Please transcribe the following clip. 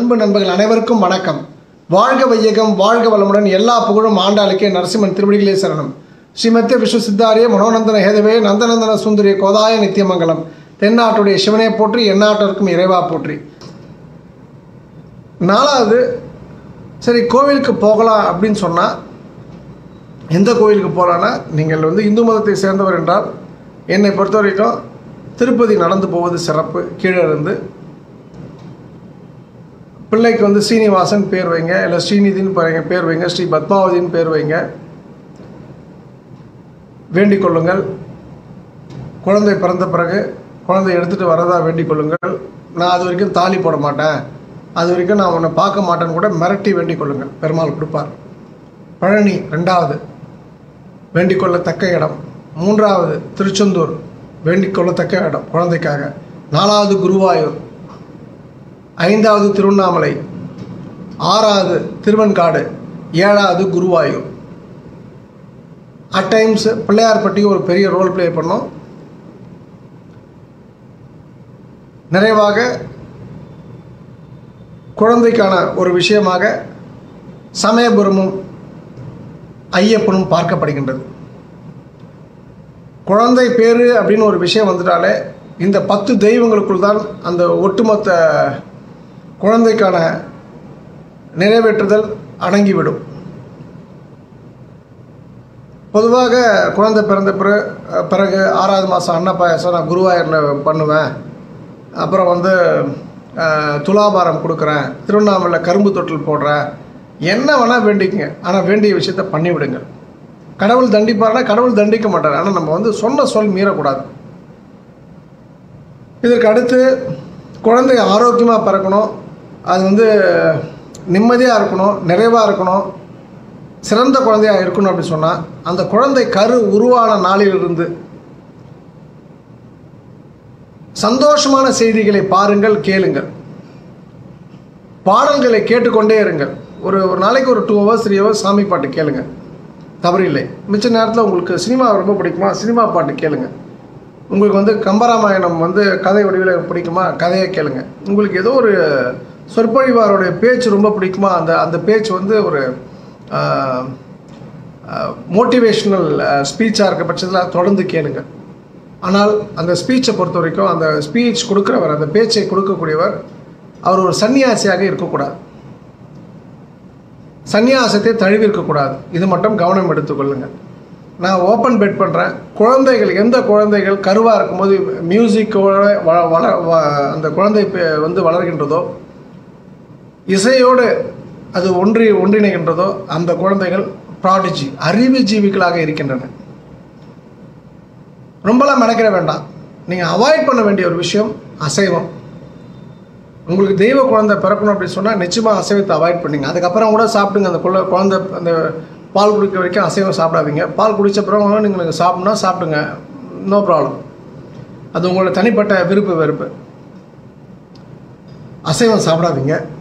அன்பு நண்பர்கள் அனைவருக்கும் வணக்கம் வாழ்க வையகம் வாழ்க வளமுடன் எல்லா புகழும் ஆண்டாளுக்கே நரசிம்மன் திருவடிகளே சரணம் ஸ்ரீமத்திய விஸ்வ சித்தாரிய மனோநந்தன ஹேதவே நந்தநந்தன சுந்தரிய கோதாய நித்தியமங்கலம் தென்னாட்டுடைய சிவனை போற்றி எந்நாட்டிற்கும் இறைவா போற்றி நாலாவது சரி கோவிலுக்கு போகலாம் அப்படின்னு சொன்னால் எந்த கோவிலுக்கு போகலான்னா நீங்கள் வந்து இந்து மதத்தை சேர்ந்தவர் என்றால் என்னை பொறுத்த வரைக்கும் திருப்பதி நடந்து போவது சிறப்பு கீழே இருந்து பிள்ளைக்கு வந்து ஸ்ரீனிவாசன் பேர் வைங்க இல்லை ஸ்ரீநிதின்னு பாருங்க பேர் வைங்க ஸ்ரீ பத்மாவதின்னு பேர் வைங்க வேண்டிக் கொள்ளுங்கள் குழந்தை பிறந்த பிறகு குழந்தை எடுத்துகிட்டு வரதா வேண்டிக் கொள்ளுங்கள் நான் அது வரைக்கும் தாலி போட மாட்டேன் அது வரைக்கும் நான் உன்னை பார்க்க மாட்டேன்னு கூட மிரட்டி வேண்டிக் கொள்ளுங்கள் பெருமாள் கொடுப்பார் பழனி ரெண்டாவது வேண்டிக் கொள்ளத்தக்க இடம் மூன்றாவது திருச்செந்தூர் வேண்டிக் கொள்ளத்தக்க இடம் குழந்தைக்காக நாலாவது குருவாயூர் ஐந்தாவது திருவண்ணாமலை ஆறாவது திருவெண்காடு ஏழாவது குருவாயூர் அட் டைம்ஸ் பிள்ளையார்பட்டி ஒரு பெரிய ரோல் ப்ளே பண்ணோம் நிறைவாக குழந்தைக்கான ஒரு விஷயமாக சமயபுரமும் ஐயப்பனும் பார்க்கப்படுகின்றது குழந்தை பேரு அப்படின்னு ஒரு விஷயம் வந்துட்டாலே இந்த பத்து தெய்வங்களுக்குள் தான் அந்த ஒட்டுமொத்த குழந்தைக்கான நிறைவேற்றுதல் அடங்கிவிடும் பொதுவாக குழந்தை பிறந்த பிறகு பிறகு ஆறாவது மாதம் அன்னப்பாயசம் நான் குருவாயூரில் பண்ணுவேன் அப்புறம் வந்து அஹ், துலாபாரம் கொடுக்குறேன் திருவண்ணாமலை கரும்பு தொட்டில் போடுறேன் என்ன வேணால் வேண்டிக்கங்க ஆனால் வேண்டிய விஷயத்த பண்ணிவிடுங்க கடவுள் தண்டிப்பார்னா கடவுள் தண்டிக்க மாட்டார் ஆனால் நம்ம வந்து சொன்ன சொல் மீறக்கூடாது இதற்கு அடுத்து குழந்தை ஆரோக்கியமாக பிறக்கணும் அது வந்து நிம்மதியாக இருக்கணும் நிறைவாக இருக்கணும் சிறந்த குழந்தையாக இருக்கணும் அப்படின்னு சொன்னால் அந்த குழந்தை கரு உருவான நாளிலிருந்து சந்தோஷமான செய்திகளை பாருங்கள் கேளுங்கள் பாடல்களை கேட்டுக்கொண்டே இருங்கள் ஒரு ஒரு நாளைக்கு ஒரு டூ ஹவர்ஸ் த்ரீ ஹவர்ஸ் சாமி பாட்டு கேளுங்க தவறில்லை மிச்ச நேரத்தில் உங்களுக்கு சினிமா ரொம்ப பிடிக்குமா சினிமா பாட்டு கேளுங்க உங்களுக்கு வந்து கம்பராமாயணம் வந்து கதை வடிவில் பிடிக்குமா கதையை கேளுங்க உங்களுக்கு ஏதோ ஒரு சொற்பொழிவாருடைய பேச்சு ரொம்ப பிடிக்குமா அந்த அந்த பேச்சு வந்து ஒரு மோட்டிவேஷ்னல் ஸ்பீச்சாக இருக்க பட்சத்தில் தொடர்ந்து கேளுங்க ஆனால் அந்த ஸ்பீச்சை பொறுத்த வரைக்கும் அந்த ஸ்பீச் கொடுக்குறவர் அந்த பேச்சை கொடுக்கக்கூடியவர் அவர் ஒரு சன்னியாசியாக இருக்கக்கூடாது சந்நியாசத்தை தழுவி இருக்கக்கூடாது இது மட்டும் கவனம் எடுத்துக்கொள்ளுங்கள் நான் ஓப்பன் பெட் பண்ணுறேன் குழந்தைகள் எந்த குழந்தைகள் கருவாக இருக்கும்போது மியூசிக்கோட வள வள வ- அந்த குழந்தை பெ- வந்து வளர்கின்றதோ இசையோடு அது ஒன்றி ஒன்றிணைகின்றதோ அந்த குழந்தைகள் ப்ராடிஜி அறிவு ஜீவிகளாக இருக்கின்றன ரொம்பலாம் மெனக்கிட வேண்டாம் நீங்கள் அவாய்ட் பண்ண வேண்டிய ஒரு விஷயம் அசைவம் உங்களுக்கு தெய்வ குழந்தை பிறக்கணும் அப்படின்னு சொன்னால் நிச்சயமாக அசைவத்தை அவாய்ட் பண்ணுங்க அதுக்கப்புறம் கூட சாப்பிடுங்க அந்த குழ குழந்தை அந்த பால் குடிக்க வரைக்கும் அசைவம் சாப்பிடாதீங்க பால் குடித்த பிறகு நீங்கள் சாப்பிட்னா சாப்பிடுங்க நோ ப்ராப்ளம் அது உங்களோட தனிப்பட்ட விருப்பு வெறுப்பு அசைவம் சாப்பிடாதீங்க